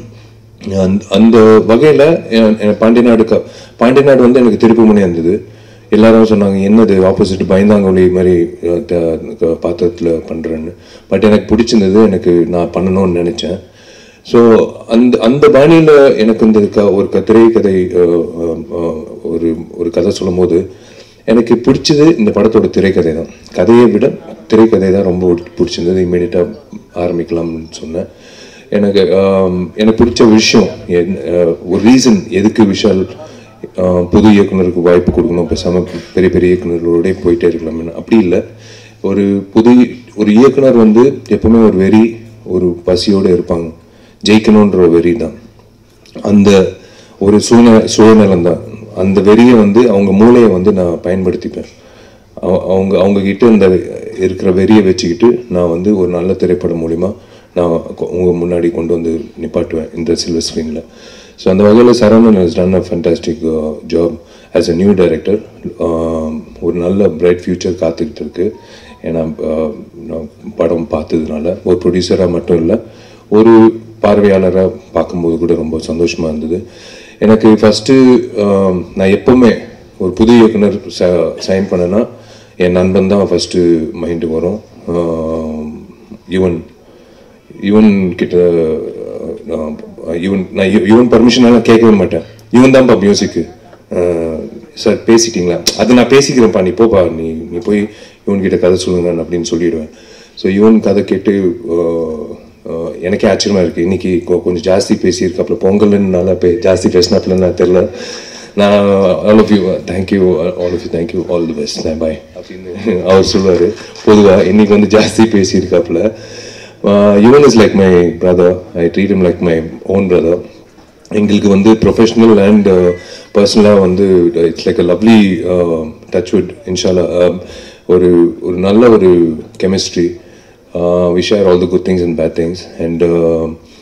அந்த அந்த வகையில் பாண்டியநாடு க பாண்டியநாடு வந்து எனக்கு திருப்பு முனையாக இருந்தது எல்லாரும் சொன்னாங்க என்னது ஆப்போசிட் பயந்தாங்கொழி மாதிரி அஹ், த- க- பாத்திரத்தில் பண்ணுறேன்னு பட் எனக்கு பிடிச்சிருந்தது எனக்கு நான் பண்ணணும்னு நினச்சேன் ஸோ அந்த அந்த பாணியில் எனக்கு இந்த க ஒரு க திரைக்கதை அஹ், அஹ், அஹ், ஒரு ஒரு கதை சொல்லும்போது எனக்கு பிடிச்சது இந்த படத்தோட திரைக்கதை தான் கதையை விட திரைக்கதை தான் ரொம்ப பிடிச்சிருந்தது இமீடியட்டாக ஆரம்பிக்கலாம்னு சொன்னேன் எனக்கு ஆம், எனக்கு பிடிச்ச விஷயம் என்- அஹ், ஒரு ரீசன் எதுக்கு விஷால் ஆஹ், புது இயக்குனருக்கு வாய்ப்பு கொடுக்கணும் பேசாம பெரிய பெரிய இயக்குனர்களோடய போயிட்டே இருக்கலாம்னு அப்படி இல்லை ஒரு புது ஒரு இயக்குனர் வந்து எப்பவுமே ஒரு வெறி ஒரு பசியோடு இருப்பாங்க ஜெயிக்கணுன்ற ஒரு வெறி தான் அந்த ஒரு சூழ்நிலை சூழ்நிலம் தான் அந்த வெறியை வந்து அவங்க மூளையை வந்து நான் பயன்படுத்திப்பேன் அவ- அவங்க அவங்க கிட்ட இந்த இருக்கிற வெறியை வச்சுக்கிட்டு நான் வந்து ஒரு நல்ல திரைப்படம் மூலிமா நான் கொ- உங்க முன்னாடி கொண்டு வந்து நிப்பாட்டுவேன் இந்த சில்வர் ஸ்க்ரீனில் ஸோ அந்த வகையில் Saravanan has done a fantastic job as a new director ஒரு நல்ல பிரைட் ஃபியூச்சர் காத்துக்கிட்டு இருக்கு ஏன்னா ஆஹ், நான் படம் பார்த்ததுனால ஒரு ப்ரொடியூசராக மட்டும் இல்லை ஒரு பார்வையாளராக பார்க்கும்போது கூட ரொம்ப சந்தோஷமாக இருந்தது எனக்கு ஃபஸ்ட்டு நான் எப்போவுமே ஒரு புது இயக்குனர் ச சைன் பண்ணேன்னா என் நண்பன் தான் ஃபஸ்ட்டு மைண்டுக்கு வரும் ஆஹ், யுவன் யுவன் கிட்ட அஹ், யுவன் நான் யு- யுவன் பர்மிஷன் எல்லாம் கேட்கவே மாட்டேன் யுவன் தான்ப்பா மியூசிக்கு சார் பேசிட்டீங்களா அது நான் பேசிக்கிறேன்ப்பா நீ போப்பா நீ நீ போய் யுவன் கிட்ட கதை சொல்லுங்க அப்படின்னு சொல்லிடுவேன் ஸோ யுவன் கதை கேட்டு அஹ், அஹ், எனக்கே ஆச்சரியமா இருக்கு இன்னைக்கு கொ- கொஞ்சம் ஜாஸ்தி பேசியிருக்காப்புல பொங்கல்னால பே ஜாஸ்தி பேசினாப்புல நான் தெரில நான் all of you thank you all of you thank you all the best boy அப்படின்னு அவர் சொல்லுவார் பொதுவாக இன்னைக்கு வந்து ஜாஸ்தி பேசியிருக்காப்புல Yuvan is like my brother I treat him like my own brother எங்களுக்கு வந்து ப்ரொஃபஷ்னல் அண்ட் பர்சனலாக வந்து it's like a lovely touch with இன்ஷாலா ஒரு ஒரு நல்ல ஒரு chemistry we share all the good things and bad things and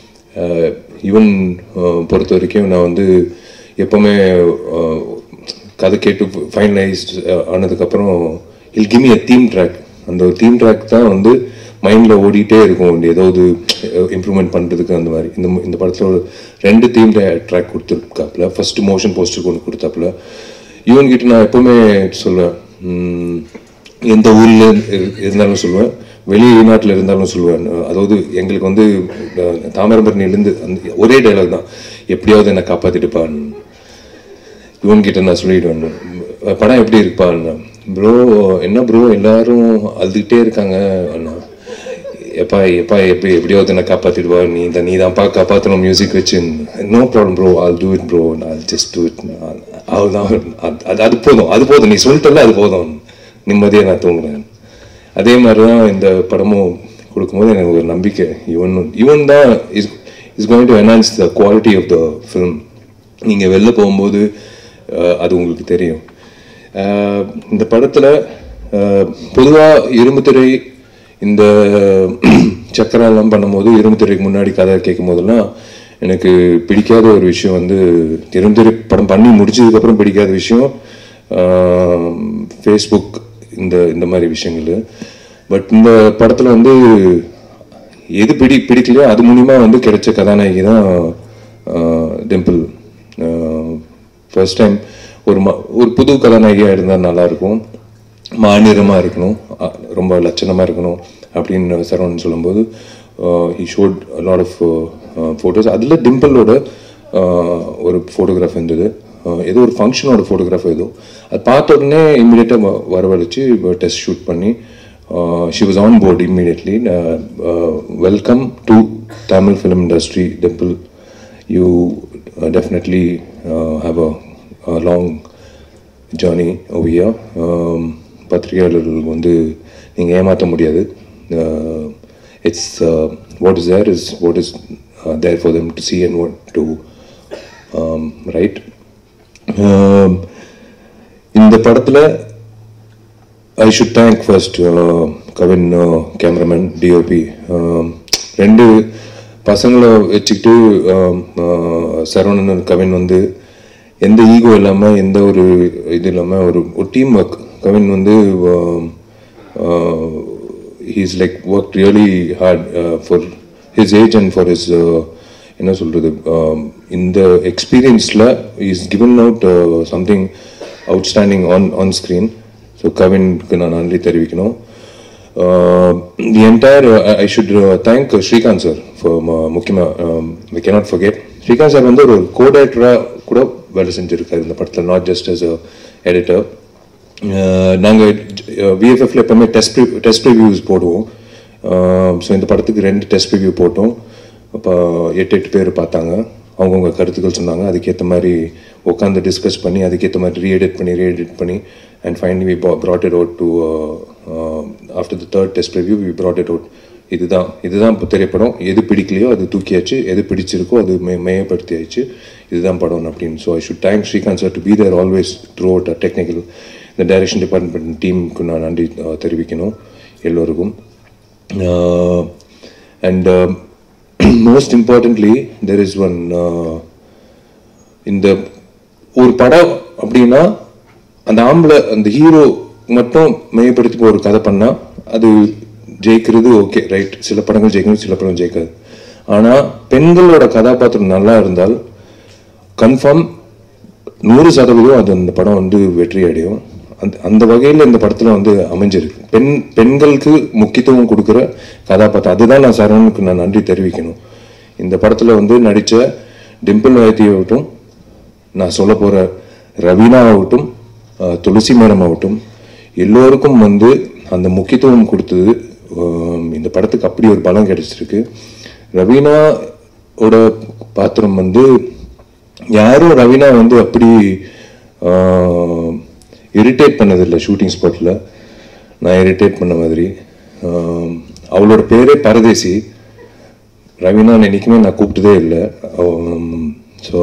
even பொறுத்த வரைக்கும் நான் வந்து எப்போவுமே கதை கேட்டு ஃபைனலைஸ் ஆனதுக்கப்புறம் I'll give me a theme track அந்த ஒரு தீம் ட்ராக் தான் வந்து மைண்டில் ஓடிட்டே இருக்கும் ஏதாவது இம்ப்ரூவ்மெண்ட் பண்ணுறதுக்கு அந்த மாதிரி இந்த மு- இந்த படத்தில் ஒரு ரெண்டு தீம் ட்ராக் கொடுத்துருக்காப்புல ஃபர்ஸ்ட் மோஷன் போஸ்டருக்கு ஒன்று கொடுத்தாப்புல யுவன் கிட்ட நான் எப்பவுமே சொல்லுவேன் உம், எந்த ஊரில் இருந்தாலும் சொல்லுவேன் வெளிநாட்டில் இருந்தாலும் சொல்லுவேன் அதாவது எங்களுக்கு வந்து அஹ், தாமிரபரணியிலேருந்து அந்த ஒரே டைலாக் தான் எப்படியாவது என்னை காப்பாற்றிட்டுப்பான்னு இவன் கிட்ட நான் சொல்லிடுவேன் படம் எப்படி இருப்பான்னு ப்ரோ என்ன ப்ரோ எல்லாரும் அழுதுகிட்டே இருக்காங்க அண்ணா எப்பா எப்பா எப்படி எப்படியாவது என்ன காப்பாத்திடுவா நீ தான் நீ தான்ப்பா காப்பாற்றணும் மியூசிக் வச்சு no problem bro I'll do it bro நான் ஜஸ்ட் டூ இட் அவ்வளோதான் அது- அது அது போதும் அது போதும் நீ சொல்லிட்டல அது போதும் நிம்மதியாக நான் தூங்குறேன் அதே மாதிரி தான் இந்த படமும் கொடுக்கும்போது எனக்கு ஒரு நம்பிக்கை இவன் இவன் தான் is is going to enhance the quality of the film நீங்கள் வெளில போகும்போது அஹ், அது உங்களுக்கு தெரியும் அஹ், இந்த படத்தில் பொதுவாக இரும்புத்திரை இந்த சக்கரெல்லாம் பண்ணும்போது இரும்புத்திரைக்கு முன்னாடி கதை கேட்கும் போதெல்லாம் எனக்கு பிடிக்காத ஒரு விஷயம் வந்து இரும்புத்திரை படம் பண்ணி முடிச்சதுக்கப்புறம் பிடிக்காத விஷயம் ஃபேஸ்புக் இந்த இந்த மாதிரி விஷயங்கள் பட் இந்த படத்தில் வந்து எது பிடி பிடிக்கலையோ அது மூலிமா வந்து கிடைச்ச கதாநாயகி தான் டிம்பிள் ஃபர்ஸ்ட் டைம் ஒரு ம ஒரு புது கதாநாயகியாக இருந்தால் நல்லாயிருக்கும் மாநிறமாக இருக்கணும் அ, ரொம்ப லட்சணமாக இருக்கணும் அப்படின்னு சரவணன் சொல்லும்போது he shot lot of photos அதில் டிம்பிளோட ஒரு ஃபோட்டோகிராஃப் இருந்தது அஹ், ஏதோ ஒரு ஃபங்க்ஷனோட ஃபோட்டோகிராஃப் ஏதோ அது பார்த்த உடனே இம்மிடியட்டாக வரவழைச்சு டெஸ்ட் ஷூட் பண்ணி she was on board immediately welcome to Tamil film industry Dimple you definitely have a long journey Oviya பத்திரிகையாளர்கள் வந்து நீங்கள் ஏமாற்ற முடியாது it's what is there is what is there for them to see and what to write இந்த படத்தில் I should thank first Kavin cameraman DOP ரெண்டு பசங்களை வச்சுக்கிட்டு um, uh, சரவணன் கவின் வந்து எந்த ஈகோ இல்லாமல் எந்த ஒரு இது இல்லாமல் ஒரு ஒரு டீம் ஒர்க் கவின் வந்து he's like work really hard for his age and for his என்ன சொல்கிறது இந்த எக்ஸ்பீரியன்ஸில் is given out something outstanding on on screen so கவின்க்கு நான் நன்றி தெரிவிக்கணும் the entire I should thank Srikanth sir for முக்கியமாக we cannot forget Srikanth sir வந்து ஒரு கோடைரக்டராக கூட வேலை செஞ்சுருக்காரு இந்த படத்தில் not just as a editor நாங்கள் விஎஃப்எஃப்ல எப்பவுமே டெஸ்ட் டெஸ்ட் ரிவ்யூஸ் போடுவோம் ஸோ இந்த படத்துக்கு ரெண்டு டெஸ்ட் ரிவ்யூ போட்டோம் அப்போ எட்டு எட்டு பேர் பார்த்தாங்க அவங்கவுங்க கருத்துக்கள் சொன்னாங்க அதுக்கேற்ற மாதிரி உட்காந்து டிஸ்கஸ் பண்ணி அதுக்கேற்ற மாதிரி ரீஎடிட் பண்ணி ரீஎடிட் பண்ணி and finally we brought it out to after the third test review we brought it out இதுதான் இதுதான் இப்போ திரைப்படம் எது பிடிக்கலையோ அது தூக்கியாச்சு எது பிடிச்சிருக்கோ அது மே மையப்படுத்தியாச்சு இதுதான் படம் அப்படின்னு so I should thank Srikanth sir to be there always throughout technical இந்த டைரக்ஷன் டிபார்ட்மெண்ட் டீமுக்கு நான் நன்றி அஹ், தெரிவிக்கணும் எல்லோருக்கும் and most importantly there is one இந்த ஒரு படம் அப்படின்னா அந்த ஆம்பளை அந்த ஹீரோ மட்டும் மையப்படுத்தி ஒரு கதை பண்ணா அது ஜெயிக்கிறது ஓகே ரைட் சில படங்கள் ஜெயிக்கணும் சில படங்கள் ஜெயிக்காது ஆனா பெண்களோட கதாபாத்திரம் நல்லா இருந்தால் கன்ஃபார்ம் நூறு சதவீதம் அது அந்த படம் வந்து வெற்றி அடையும் அந்த அந்த வகையில் இந்த படத்தில் வந்து அமைஞ்சிருக்கு பெண் பெண்களுக்கு முக்கியத்துவம் கொடுக்குற கதாபாத்திரம் அதுதான் நான் சரவணுக்கு நான் நன்றி தெரிவிக்கணும் இந்த படத்தில் வந்து நடித்த டிம்பிள் வைத்தியாகட்டும் நான் சொல்ல போகிற ரவீனா ஆகட்டும் அஹ், துளசி மேடம் ஆகட்டும் எல்லோருக்கும் வந்து அந்த முக்கியத்துவம் கொடுத்தது அஹ், இந்த படத்துக்கு அப்படி ஒரு பலம் கிடைச்சிருக்கு ரவீனாவோட பாத்திரம் வந்து யாரும் ரவீனா வந்து அப்படி இரிட்டேட் பண்ணதில்லை ஷூட்டிங் ஸ்பாட்டில் நான் இரிட்டேட் பண்ண மாதிரி ஆஹ் அவளோட பேரே பரதேசி ரவீனா என்னைக்குமே நான் கூப்பிட்டதே இல்லை so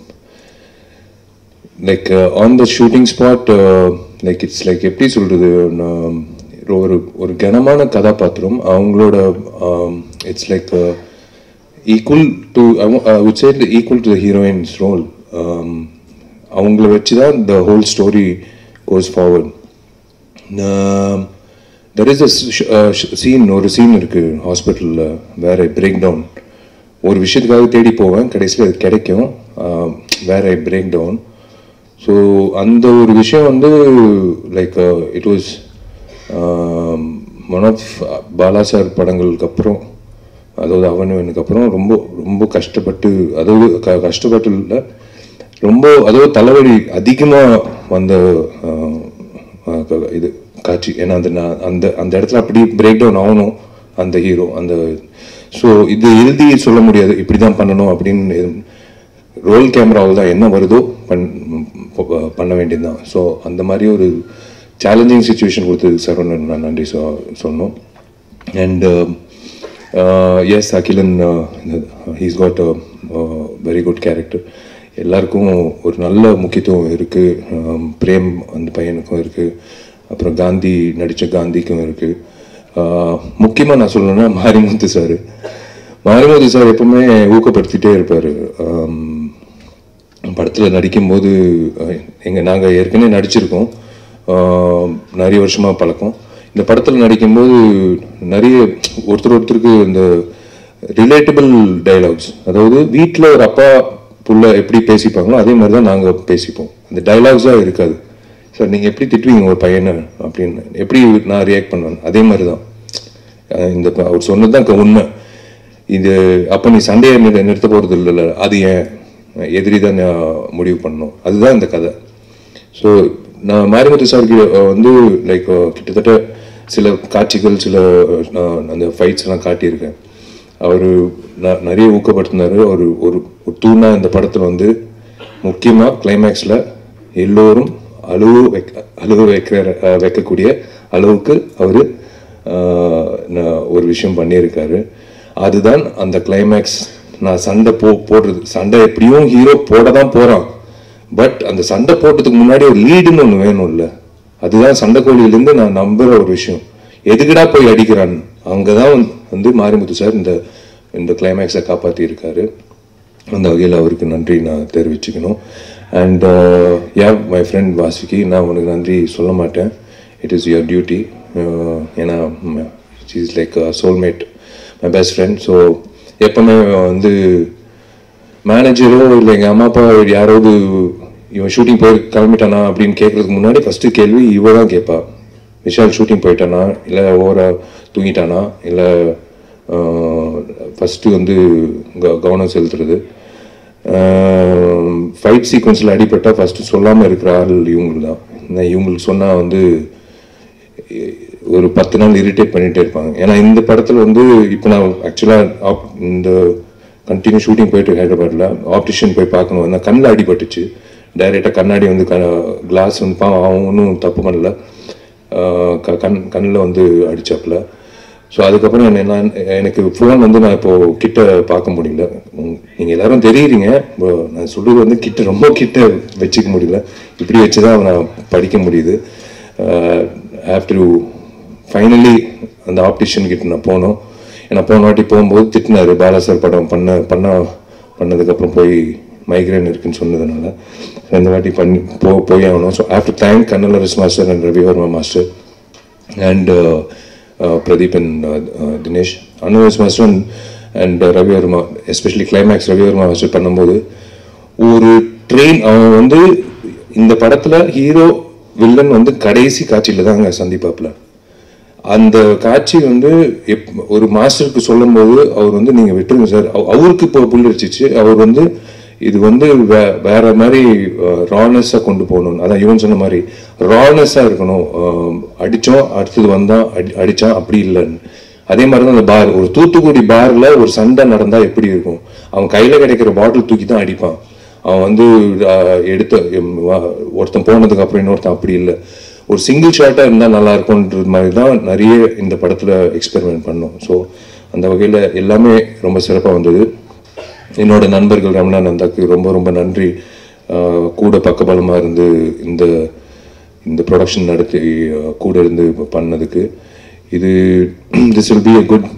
like on the shooting spot like it's like எப்படி சொல்கிறது ஒரு ஒரு கனமான கதாபாத்திரம் அவங்களோட it's like equal to would say equal to the heroine's role அவங்கள வச்சு தான் the whole story goes forward there is a scene ஒரு சீன் இருக்குது ஹாஸ்பிட்டலில் வேற பிரேக் டவுன் ஒரு விஷயத்துக்காக தேடி போவேன் கடைசியில் அது கிடைக்கும் uh, வேற பிரேக் டவுன் ஸோ அந்த ஒரு விஷயம் வந்து like it was one of Bala sir படங்களுக்கு அப்புறம் அதாவது அவனுக்கு அப்புறம் ரொம்ப ரொம்ப கஷ்டப்பட்டு அதாவது க கஷ்டப்பட்டு இல்லை ரொம்ப அதாவது தலைவலி அதிகமாக வந்த ஆஹ், ஆஹ், க- இது காட்சி ஏன்னா அந்த நான் அந்த அந்த இடத்துல அப்படி பிரேக் டவுன் ஆகணும் அந்த ஹீரோ அந்த ஸோ இது எழுதி சொல்ல முடியாது இப்படி தான் பண்ணணும் அப்படின்னு ரோல் கேமராவில் தான் என்ன வருதோ பண் ப- பண்ண வேண்டியது தான் ஸோ அந்த மாதிரி ஒரு சேலஞ்சிங் சுச்சுவேஷன் கொடுத்ததுக்கு சரவணன் நான் நன்றி சொ சொன்னோம் and S Akilan he's got a very good character எல்லாருக்கும் ஒரு நல்ல முக்கியத்துவம் இருக்குது பிரேம் அந்த பையனுக்கும் இருக்குது அப்புறம் காந்தி நடித்த காந்திக்கும் இருக்குது முக்கியமாக நான் சொல்லணும்னா மாரிமுத்து சார் மாரிமுத்து சார் எப்பவுமே ஊக்கப்படுத்திட்டே இருப்பார் படத்தில் நடிக்கும்போது எங்கள் நாங்கள் ஏற்கனவே நடிச்சிருக்கோம் ஆஹ் நிறைய வருஷமாக பழக்கம் இந்த படத்தில் நடிக்கும்போது நிறைய ஒருத்தர் ஒருத்தருக்கு இந்த ரிலேட்டபிள் டைலாக்ஸ் அதாவது வீட்டில் ஒரு அப்பா புள்ள எப்படி பேசிப்பாங்களோ அதே மாதிரி தான் நாங்கள் பேசிப்போம் அந்த டைலாக்ஸாக இருக்காது சார் நீங்கள் எப்படி திட்டுவீங்க ஒரு பையனை அப்படின்னு எப்படி நான் ரியாக்ட் பண்ணுவேன் அதே மாதிரி தான் அஹ் இந்த ப- அவர் சொன்னது தான் உண்மை இது அப்போ நீ சண்டையை நிறு- நிறுத்த போகிறது இல்லைல்ல அது ஏன் எதிரி தான் நான் முடிவு பண்ணணும் அதுதான் இந்த கதை ஸோ நான் மாரிமுத்து சார் வந்து லைக் கிட்டத்தட்ட சில காட்சிகள் சில நான் அந்த ஃபைட்ஸ் எல்லாம் காட்டியிருக்கேன் அவர் நிறைய ஊக்கப்படுத்தினாரு ஒரு ஒரு ஒரு தூணா இந்த படத்தில் வந்து முக்கியமாக கிளைமேக்ஸில் எல்லோரும் அழுவு வைக்க அழுவு வைக்கிற அஹ், வைக்கக்கூடிய அளவுக்கு அவர் ஒரு விஷயம் பண்ணியிருக்காரு அதுதான் அந்த கிளைமேக்ஸ் நான் சண்டை போ போடுறது சண்டை எப்படியும் ஹீரோ போட தான் போகிறான் பட் அந்த சண்டை போட்டதுக்கு முன்னாடி ஒரு லீடுன்னு ஒன்று வேணும்ல அதுதான் சண்டைக்கோழியிலேருந்து நான் நம்புற ஒரு விஷயம் எதுக்குடா போய் அடிக்கிறான் அங்கே தான் வந்து மாரிமுத்து சார் இந்த இந்த கிளைமேக்ஸை காப்பாற்றி இருக்காரு அந்த வகையில் அவருக்கு நன்றி நான் தெரிவிச்சுக்கணும் and yeah my friend Vasuki நான் உனக்கு நன்றி சொல்ல மாட்டேன் இட் இஸ் யுவர் டியூட்டி ஏன்னா is like soulmate my best friend so எப்பவுமே வந்து மேனேஜரோ இல்லை எங்கள் அம்மா அப்பா யாராவது இவன் ஷூட்டிங் போய் கிளம்பிட்டானா அப்படின்னு கேட்கறதுக்கு முன்னாடி ஃபஸ்ட்டு கேள்வி இவ தான் கேட்பா விஷால் ஷூட்டிங் போயிட்டானா இல்லை ஓவரா தூங்கிட்டானா இல்லை ஃபஸ்ட்டு வந்து க கவனம் செலுத்துறது ஃபைட் சீக்வன்ஸில் அடிபட்டால் ஃபஸ்ட்டு சொல்லாமல் இருக்கிற ஆள் இவங்களுக்கு தான் நான் இவங்களுக்கு சொன்னால் வந்து ஒரு பத்து நாள் இரிட்டேட் பண்ணிகிட்டே இருப்பாங்க ஏன்னா இந்த படத்தில் வந்து இப்போ நான் ஆக்சுவலாக இந்த கண்டினியூ ஷூட்டிங் போயிட்டு ஹைதராபாத்தில் ஆப்டிஷன் போய் பார்க்கணும் அந்த கண்ணில் அடிபட்டுச்சு டைரெக்டாக கண்ணாடி வந்து க கிளாஸ் வந்து பா அவன் ஒன்றும் தப்பு பண்ணல ஆஹ் க கண் கண்ணில் வந்து அடிச்சாப்புல ஸோ அதுக்கப்புறம் என்ன நான் எனக்கு ஃபோன் வந்து நான் இப்போது கிட்ட பார்க்க முடியல நீங்கள் எல்லாரும் தெரியுறீங்க இப்போ நான் சொல்கிறது வந்து கிட்ட ரொம்ப கிட்ட வச்சுக்க முடியல இப்படி வச்சு தான் நான் படிக்க முடியுது ஹேவ் டு ஃபைனலி அந்த ஆப்டிஷன் கிட்ட நான் போனோம் ஏன்னா போன வாட்டி போகும்போது திட்டினாரு பாலா சார் படம் பண்ண பண்ண பண்ணதுக்கப்புறம் போய் மைக்ரேன் இருக்குன்னு சொன்னதுனால இந்த வாட்டி பண்ணி போ போய் ஆகணும் ஸோ ஆஃப்டர் தேங்க் கண்ணலரஸ் master and Ravivarma master and Pradeep and Dinesh அனுவஸ் master and Ravivarma especially climax Ravivarma master பண்ணும்போது ஒரு ட்ரெயின் அவன் வந்து இந்த படத்துல ஹீரோ வில்லன் வந்து கடைசி காட்சியில தாங்க சந்திப்பாப்புல அந்த காட்சி வந்து எப் ஒரு மாஸ்டருக்கு சொல்லும்போது அவர் வந்து நீங்கள் விட்டுருங்க சார் அவருக்கு இப்போ புல் அடிச்சிச்சு அவர் வந்து இது வந்து வே வேற மாதிரி ரானஸாக கொண்டு போகணும் அதான் இவன் சொன்ன மாதிரி ரானஸாக இருக்கணும் அஹ், அடிச்சோம் அடுத்தது வந்தான் அடி அடித்தான் அப்படி இல்லைன்னு அதே மாதிரி தான் அந்த பார் ஒரு தூத்துக்குடி பார்ல ஒரு சண்டை நடந்தால் எப்படி இருக்கும் அவன் கையில் கிடைக்கிற பாட்டில் தூக்கி தான் அடிப்பான் அவன் வந்து அஹ், எடுத்த எம், வா- ஒருத்தன் போனதுக்கு அப்புறம் இன்னொருத்தன் அப்படி இல்லை ஒரு சிங்கிள் ஷாட்டாக இருந்தால் நல்லா இருக்கும்ன்றது மாதிரி தான் நிறைய இந்த படத்தில் எக்ஸ்பெரிமெண்ட் பண்ணோம் ஸோ அந்த வகையில் எல்லாமே ரொம்ப சிறப்பாக வந்தது என்னோட நண்பர்கள் ரமணா நந்தாக்கு ரொம்ப ரொம்ப நன்றி ஆஹ் கூட பக்கபலமாக இருந்து இந்த இந்த ப்ரொடக்ஷன் நடத்தி ஆஹ் கூட இருந்து பண்ணதுக்கு இது this will be a good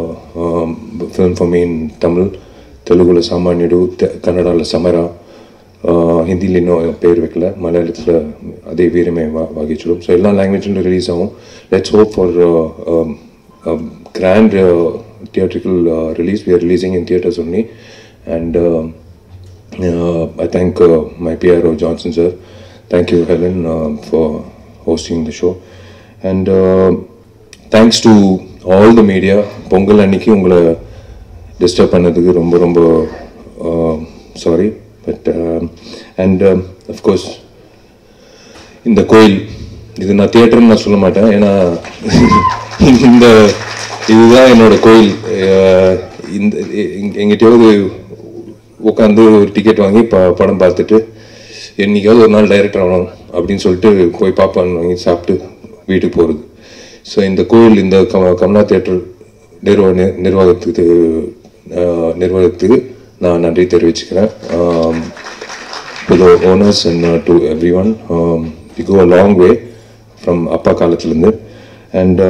film for me Tamil தெலுங்குல சாமானியடு தெ- கன்னடால சமரா ஹிந்தியில் இன்னும் பேர் வைக்கல மலையாளத்தில் அதே வீரமே வா வாகிச்சிடும் ஸோ எல்லா லாங்குவேஜிலும் ரிலீஸ் ஆகும் let's hope for grand theatrical release we are releasing in theatres only and uh, I thank uh, my PRO Johnson sir. Thank you, Helen, uh, for hosting the show. And uh, thanks to all the media. Pongal அன்னைக்கு உங்களை disturb பண்ணதுக்கு ரொம்ப ரொம்ப sorry but and of course இந்த கோயில் இது நான் தியேட்டர்னு நான் சொல்ல மாட்டேன் ஏன்னா இந்த இதுதான் என்னோட கோயில் அஹ், இந்த எங்க- எங்கிட்டயாவது உட்காந்து ஒரு டிக்கெட் வாங்கி ப படம் பார்த்துட்டு என்னைக்காவது ஒரு நாள் டைரக்டர் ஆகணும் அப்படின்னு சொல்லிட்டு போய் பாப்பான் வாங்கி சாப்பிட்டு வீட்டுக்கு போகிறது ஸோ இந்த கோயில் இந்த கம் கமலா தியேட்டர் நிர்வாக நி- நிர்வாகத்துக்கு அஹ், நிர்வாகத்துக்கு நான் நன்றி தெரிவிச்சுக்கிறேன் ஆம், to the owners and uh, to everyone. Um, we go a long way from அப்பா காலத்துலேருந்து அண்ட்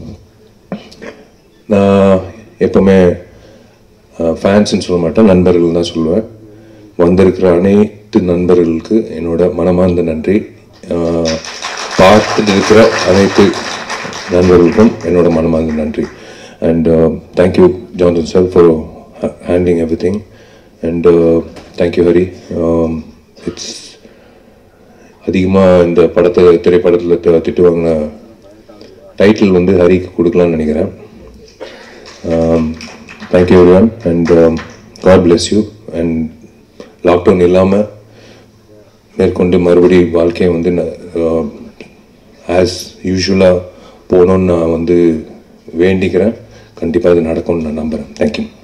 நான் எப்போவுமே ஃபேன்ஸ்னு சொல்ல மாட்டேன் நண்பர்கள் தான் சொல்லுவேன் வந்திருக்கிற அனைத்து நண்பர்களுக்கு என்னோட மனமார்ந்த நன்றி Uh, பார்த்துட்டு இருக்கிற அனைத்து நண்பர்களுக்கும் என்னோட மனமார்ந்த நன்றி and thank you Johnson sir for handling everything and thank you Hari it's அதிகமாக இந்த படத்தை திரைப்படத்தில் தி- திட்டு வாங்கின டைட்டில் வந்து ஹரிக்கு கொடுக்கலாம்னு நினைக்கிறேன் thank you everyone and God bless you and lockdown இல்லாமல் மேற்கொண்டு மறுபடி வாழ்க்கையை வந்து ஆஸ் யூஷுவலாக போகணுன்னு நான் வந்து வேண்டிக்கிறேன் கண்டிப்பாக அது நடக்கும்னு நான் நம்புகிறேன் தேங்க்யூ